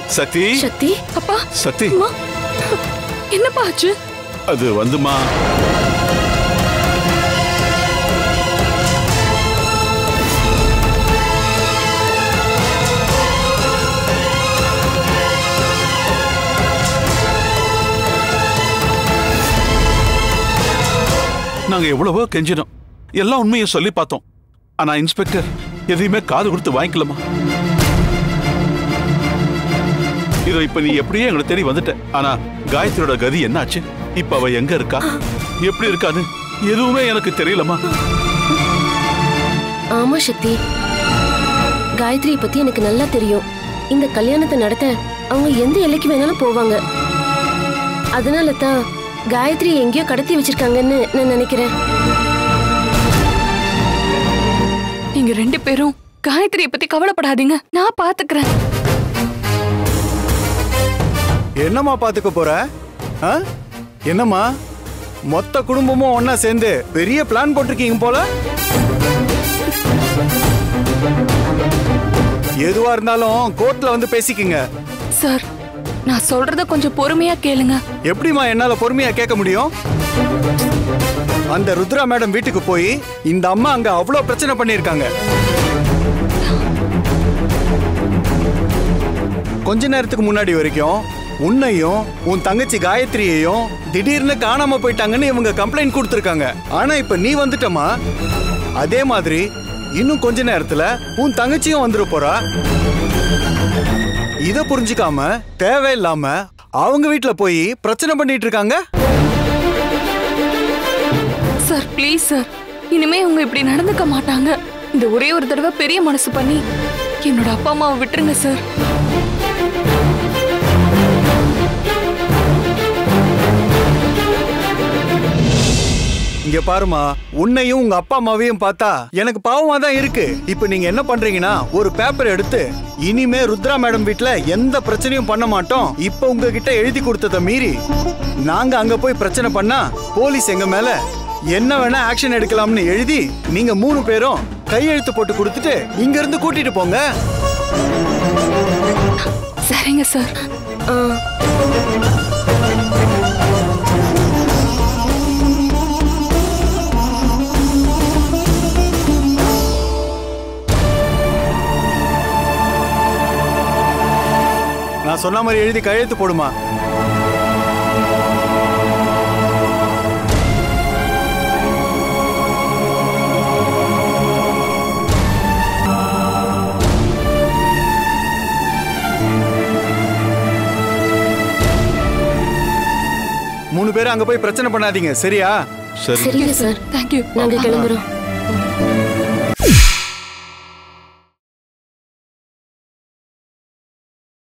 சக்தி சக்தி அப்பா சக்தி அம்மா என்னப்பா ஆச்சு அது வந்துமா நாங்க எவ்வளவோ கெஞ்சினோம் எல்லாம் உண்மையை சொல்லி பார்த்தோம் ஆனா இன்ஸ்பெக்டர் எதையுமே காது கொடுத்து வாங்கிக்கலமா இதோ இப்ப நீ எப்படியே எங்களை தேடி வந்துட்ட ஆனா காயத்ரியோட கதி என்னாச்சு இப்ப அவ எங்க இருக்கா எப்படி இருக்கான்னு எதுவுமே எனக்கு தெரியலமா ஆமா சக்தி காயத்ரியை பத்தி எனக்கு நல்லா தெரியும் இந்த கல்யாணத்தை நடத்த அவங்க எந்த எல்லைக்கு வேணாலும் போவாங்க அதனால தான் காயத்ரி எங்கேயோ கடத்தி வச்சிருக்காங்கன்னு நான் நினைக்கிறேன் நீங்க ரெண்டு பேரும் காயத்ரியை பத்தி கவலைப்படாதீங்க நான் பாத்துக்கிறேன் என்னம்மா பாத்துக்க போற ஆ? என்னம்மா மொத்த குடும்பமும் ஒண்ணா சேர்ந்து பெரிய பிளான் போட்டிருக்கீங்க போல எதுவா இருந்தாலும் கோர்ட்ல வந்து பேசிக்கங்க சார் நான் சொல்றத கொஞ்சம் பொறுமையா கேளுங்க எப்படிம்மா என்னால பொறுமையா கேட்க முடியும் அந்த ருத்ரா மேடம் வீட்டுக்கு போய் இந்த அம்மா அங்க அவ்வளவு பிரச்சனை பண்ணிருக்காங்க கொஞ்ச நேரத்துக்கு முன்னாடி வரைக்கும் உன்னையும் உன் தங்கச்சி காயத்ரியையும் திடீர்னு காணாம போயிட்டாங்கன்னு இவங்க கம்ப்ளைண்ட் கொடுத்துருக்காங்க ஆனா இப்ப நீ வந்துட்டமா அதே மாதிரி இன்னும் கொஞ்ச நேரத்துல உன் தங்கச்சியும் வந்துட போறா இத புரிஞ்சுக்காம தேவையில்லாம அவங்க வீட்ல போய் பிரச்சனை பண்ணிட்டு இருக்காங்க சார் ப்ளீஸ் சார் இனிமே அவங்க இப்படி நடந்துக்க மாட்டாங்க இந்த ஒரே ஒரு தடவை பெரிய மனசு பண்ணி என்னோட அப்பா அம்மாவை விட்டுருங்க சார் இங்க பாருமா உன்னையும் உங்க அப்பா அம்மாவையும் பார்த்தா எனக்கு பாவமா தான் இருக்கு இப்போ நீங்க என்ன பண்றீங்கன்னா ஒரு பேப்பர் எடுத்து இனிமே ருத்ரா மேடம் வீட்ல எந்த பிரச்சனையும் பண்ண மாட்டோம் இப்போ உங்ககிட்ட எழுதி கொடுத்ததை மீறி நாங்க அங்க போய் பிரச்சனை பண்ணா போலீஸ் எங்க மேல என்ன வேணா ஆக்ஷன் எடுக்கலாம்னு எழுதி நீங்க மூணு பேரும் கையெழுத்து போட்டு கொடுத்துட்டு இங்க இருந்து கூட்டிட்டு போங்க சரிங்க சார் ஆ, நான் சொன்ன மாதிரி எழுதி கையெழுத்து போடுமா மூணு பேரும் அங்க போய் பிரச்சனை பண்ணாதீங்க சரியா சரி சரிங்க சார் தேங்க்யூ நாங்க கிளம்புறோம்